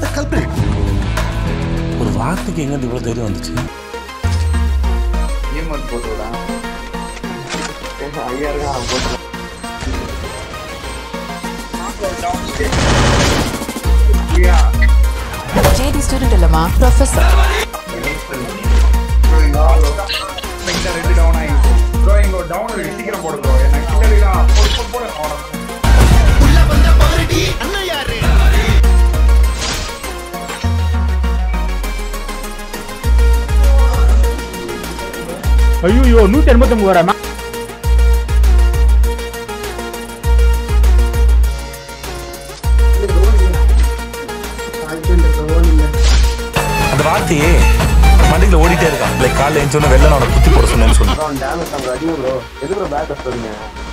த கல்பிரேட் ஒரு வார்த்தைக்கு எங்க இவ்வளவு தைரியம் வந்துச்சு ஈமோட் போட்டு விடா ஐயா இருக்கா அவன் போட்டு ஜேடி ஸ்டூடெண்ட் இல்லம்மா ப்ரொஃபஸர் ரெண்டு டவுன் ஆயிடுச்சு ப்ரோ இங்க ஒரு டவுன் இருக்கு சீக்கிரம் போடு ப்ரோ என்ன கிட்ட தான் போடு போடு போடு அவன ஐயோ நூத்தி எண்பத்தி ஒன்பது ரூபா அந்த வார்த்தையே மண்டியில் ஓடிட்டே இருக்கான் லைக் காலைல எழுந்தோன்னு வெள்ளம் அவனை குத்தி போட சொன்னேன்னு சொன்னான் டேமேஜ் நம்ம அடிங்க ப்ரோ எது ப்ரோ பேக் சொல்லுங்க